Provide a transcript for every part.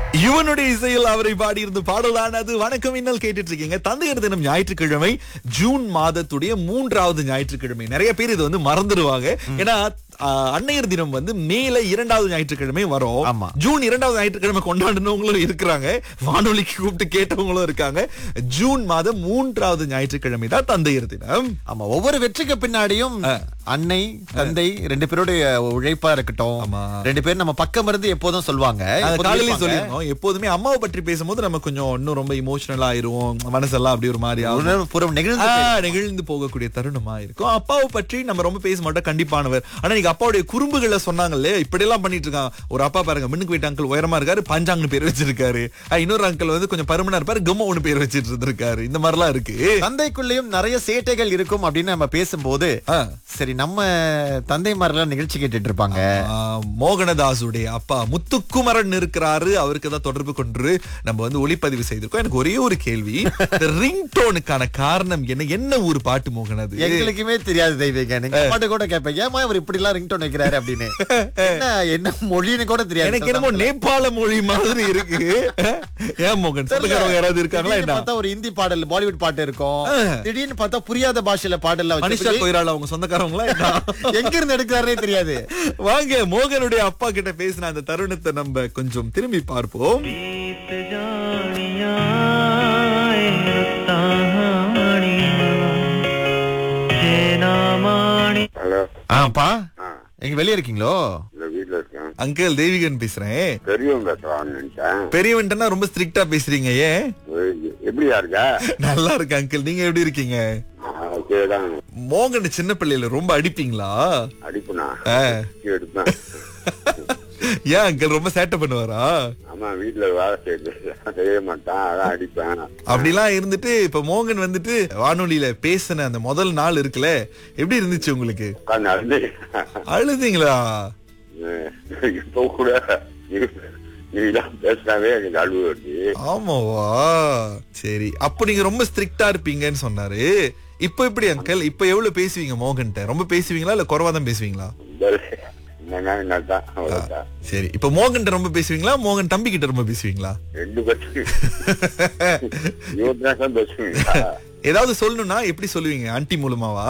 இவனுடைய இசையில் அவரை பாடியிருந்து பாடலானது வணக்கம் இன்னல் கேட்டுட்டு இருக்கீங்க தந்தையர் தினம் ஞாயிற்றுக்கிழமை ஜூன் மாதத்துடைய மூன்றாவது ஞாயிற்றுக்கிழமை நிறைய பேர் இது வந்து மறந்துடுவாங்க ஏன்னா ஆஹ், அன்னையர் தினம் வந்து மேல இரண்டாவது ஞாயிற்றுக்கிழமை வரும் ஆமா. ஜூன் இரண்டாவது ஞாயிற்றுக்கிழமை கொண்டாடினவங்களும் இருக்கிறாங்க வானொலிக்கு கூப்பிட்டு கேட்டவங்களும் இருக்காங்க ஜூன் மாதம் மூன்றாவது ஞாயிற்றுக்கிழமை தான் தந்தையர் தினம் ஆமா ஒவ்வொரு வெற்றிக்கு பின்னாடியும் அன்னை தந்தை ரெண்டு பேருடைய உழைப்பா இருக்கட்டும் ஆமா. ரெண்டு பேரும் நம்ம பக்கம் இருந்து எப்போதும் சொல்லுவாங்க அது எப்போதும் காலையிலே இருப்பாங்க. சொல்லியிருந்தோம் எப்போதுமே அம்மாவை பற்றி பேசும்போது நம்ம கொஞ்சம் இன்னும் ரொம்ப இமோஷனல் ஆயிருவோம் மனசெல்லாம் அப்படி ஒரு மாதிரி ஆகும் உணர்வுபூர்வம் நிகழ்ந்து ஆ, நெகிழ்ந்து போகக்கூடிய தருணமா இருக்கும் அப்பாவை பற்றி நம்ம ரொம்ப பேச மாட்டோம் கண்டிப்பானவர் ஆனா நீங்க அப்பாவுடைய குறும்புகளை சொன்னாங்களே இப்படி எல்லாம் பண்ணிட்டு இருக்கான் ஒரு அப்பா பாருங்க மின்னுக்கு வீட்டு அங்கிள் உயரமா இருக்காரு பஞ்சாங்னு பேர் வச்சிருக்காரு ஆ, இன்னொரு அங்கிள் வந்து கொஞ்சம் பருமனா இருப்பாரு கம்ம ஒண்ணு பேர் வச்சிட்டு இருந்திருக்காரு இந்த மாதிரிலாம் இருக்கு தந்தைக்குள்ளேயும் நிறைய சேட்டைகள் இருக்கும் அப்படின்னு நம்ம பேசும்போது ஆ. சரி நம்ம தந்தைமாரெல்லாம் நிகழ்ச்சி கேட்டுட்டு இருப்பாங்க ஆ, மோகனதாசுடைய அப்பா முத்துக்குமரன் இருக்கிறாரு அவருக்கு தான் தொடர்பு கொண்டு நம்ம வந்து ஒளிப்பதிவு செய்திருக்கோம் எனக்கு ஒரே ஒரு கேள்வி ரிங் டோனுக்கான காரணம் என்ன என்ன ஒரு பாட்டு மோகன் அது எங்களுக்குமே தெரியாது தெய்வீக நீங்க பாட்டு கூட கேட்பேன் ஏமா இவர் இப்படி எல்லாம் ரிங்டோன் வைக்கிறாரு அப்படின்னு என்ன என்ன மொழின்னு கூட தெரியாது எனக்கு என்னமோ நேபாள மொழி மாதிரி இருக்கு ஏன் மோகன் சொந்தக்காரங்க யாராவது இருக்காங்களா திடீர்னு என்ன பார்த்தா ஒரு ஹிந்தி பாடல் பாலிவுட் பாட்டு இருக்கும் திடீர்னு பார்த்தா புரியாத பாஷையில பாடல்ல மனிஷா கொய்ரால அவங்க சொந்தக்காரங்களா என்ன எங்க இருந்து எடுக்கிறாரே தெரியாது வாங்க மோகனுடைய அப்பா கிட்ட பேசின அந்த தருணத்தை நம்ம கொஞ்சம் திரும்பி பார்ப்போம் बीत जानिया जेना माणी ஹலோ ஆப்பா ஆ எங்க வெளிய இருக்கீங்களோ இந்த வீட்ல இருக்கேன் அங்கிள் தெய்வீகன் பேசுறேன் பெரியவன் பேசுறான்னு நினைச்சேன் பெரியவன்ட்டனா ரொம்ப ஸ்ட்ரிக்டா பேசுறீங்க ஏன் எ- எப்படியா இருக்க நல்லா இருக்கு அங்கிள் நீங்க எப்படி இருக்கீங்க ஓகே தான் மோகன் சின்ன பிள்ளையில ரொம்ப அடிப்பீங்களா அடிப்புனா ஆ. எடுப்பேன் ஏன் அங்கிள் ரொம்ப சேட்டை பண்ணுவாரா ஆமா வீட்டுல வேலை செய்யுது செய்ய மாட்டான் அதான் அடிப்பேன் அப்படிலாம் இருந்துட்டு இப்ப மோகன் வந்துட்டு வானொலியில பேசின அந்த முதல் நாள் இருக்குல்ல எப்படி இருந்துச்சு உங்களுக்கு உட்காந்து அழுது அழுதீங்களா இப்ப கூட நீ- நீலாம் பேசினாவே எனக்கு அழுவு வருது ஆமாவா சரி அப்ப நீங்க ரொம்ப ஸ்ட்ரிக்டா இருப்பீங்கன்னு சொன்னாரு இப்போ எப்படி அங்கிள் இப்ப எவ்வளவு பேசுவீங்க மோகன்ட்ட ரொம்ப பேசுவீங்களா இல்ல குறைவா தான் பேசுவீங்களா என்னன்னா என்னதான் அவ்வளவுதான் சரி இப்ப மோகன்ட்ட ரொம்ப பேசுவீங்களா மோகன் தம்பி கிட்ட ரொம்ப பேசுவீங்களா ரெண்டு பேருக்கு இருபத்தி நேரம் பேசுவீங்களா ஏதாவது சொல்லணும்னா எப்படி சொல்லுவீங்க ஆன்ட்டி மூலமாவா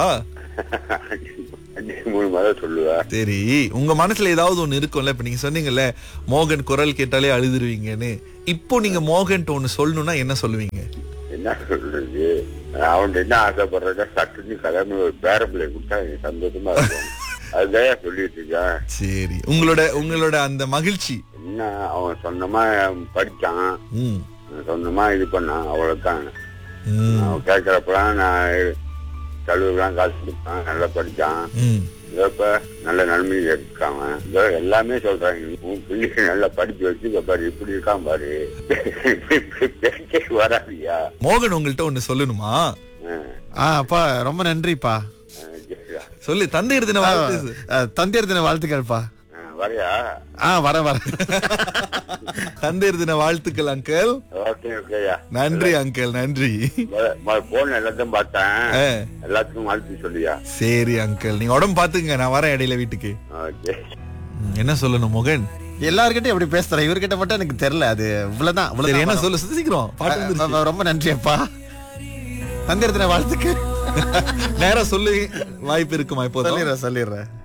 அஞ்சு மூணு மாதம் சொல்லுவேன் சரி உங்க மனசுல ஏதாவது ஒண்ணு இருக்கும்ல இப்ப நீங்க சொன்னீங்கல்ல மோகன் குரல் கேட்டாலே அழுதுருவீங்கன்னு இப்போ நீங்க மோகன்ட்ட ஒண்ணு சொல்லணும்னா என்ன சொல்லுவீங்க என்ன சொல்றது அவன் என்ன ஆசைப்படுறத சட்டுன்னு கல்யாணம் ஒரு பேர பிள்ளை கொடுத்தா எனக்கு சந்தோஷமா இருக்கும் அதுதான் சொல்லிட்டு இருக்கேன் சரி உங்களோட உங்களோட அந்த மகிழ்ச்சி என்ன அவன் சொந்தமா படிச்சான் ம் சொந்தமா இது பண்ணான் அவ்வளவுதான் ம் அவன் கேட்கறப்பெல்லாம் நான் கழுவுலாம் காசு கொடுத்தான் நல்லா படிச்சான் ம் இதோ இப்ப நல்ல நன்மையில் இருக்காங்க இதோ எல்லாமே சொல்றாங்க உன் பிள்ளைக்கு நல்லா படிச்சு வச்சு இப்ப பாரு இப்படி இருக்கான் பாரு பேச்சே வராதியா மோகன் உங்கள்ட்ட ஒண்ணு சொல்லணுமா ஆ அப்பா ரொம்ப நன்றிப்பா சொல்லு தந்தையர் தின வாழ்த்து அஹ், தந்தையர் தின வாழ்த்துக்கள்ப்பா வரையா ஆ வர வர தந்தையர் தின வாழ்த்துக்கள் அங்கிள் ஓகே ஓகேயா நன்றி அங்கிள் நன்றி போன் எல்லாத்தையும் பார்த்தேன் ஆ, எல்லாத்துக்கும் வாழ்த்து சொல்லியா சரி அங்கிள் நீங்க உடம்பு பாத்துங்க நான் வரேன் இடையில வீட்டுக்கு ஓகே ம், என்ன சொல்லணும் மோகன் எல்லார்கிட்டயும் எப்படி பேசுறேன் இவர்கிட்ட மட்டும் எனக்கு தெரியல அது இவ்வளவுதான் சரி இவ்வளவுதான் என்ன வரும். சொல்லு சீக்கிரம் பாட்டு வந்துருச்சு. அஹ், ரொம்ப நன்றி அப்பா தந்தையர் தின வாழ்த்துக்கு நேரா சொல்லு வாய்ப்பு இருக்குமா இப்போ சொல்லிடுறேன் சொல்லிடுறேன்